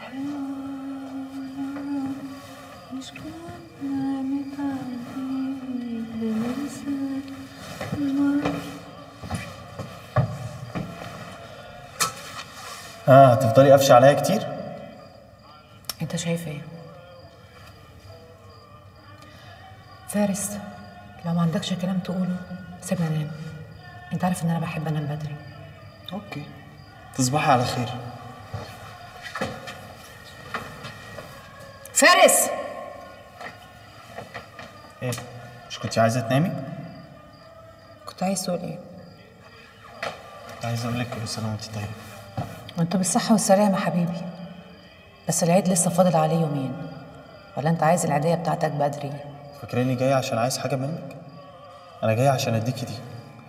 مش كنا متعودين بننسى الماضي اه هتفضلي قافشه عليا كتير انت شايف ايه فارس لو ما عندكش كلام تقوله سيبنا ننام انت عارف ان انا بحب انام بدري اوكي تصبحي على خير فارس ايه مش كنت عايزه تنامي كنت عايز تقول ايه كنت عايزه اقول لك كل سنه وانت طيبه وانت بالصحة والسلامة حبيبي بس العيد لسه فاضل عليه يومين ولا انت عايز العيدية بتاعتك بدري فاكراني جاي عشان عايز حاجه منك انا جاي عشان اديكي دي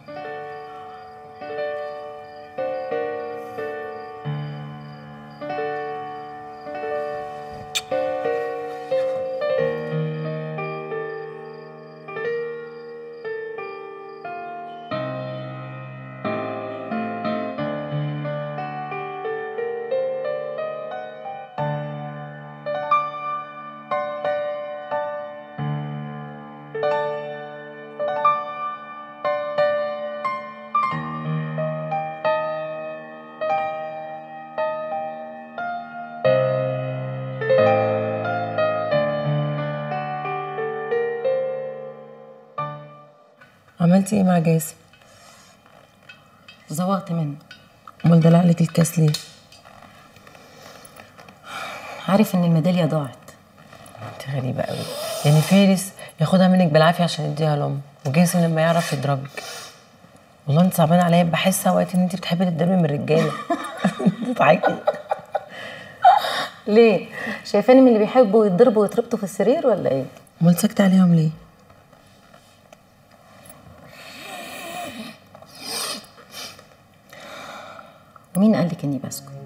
عملتي ايه مع جاسم؟ زوغت منه امال دلع لك الكاس ليه؟ عارف ان الميدالية ضاعت انت غريبة قوي يعني فارس ياخدها منك بالعافية عشان يديها لأمه وجاسم لما يعرف يضربك والله انت صعبان عليا بحس اوقات ان انت بتحبي تتضربي من الرجالة بتضحكي ليه؟ شايفاني من اللي بيحبوا يتضربوا ويتربطوا في السرير ولا ايه؟ امال ساكتة عليهم ليه؟ ومين قال لك اني بسكت؟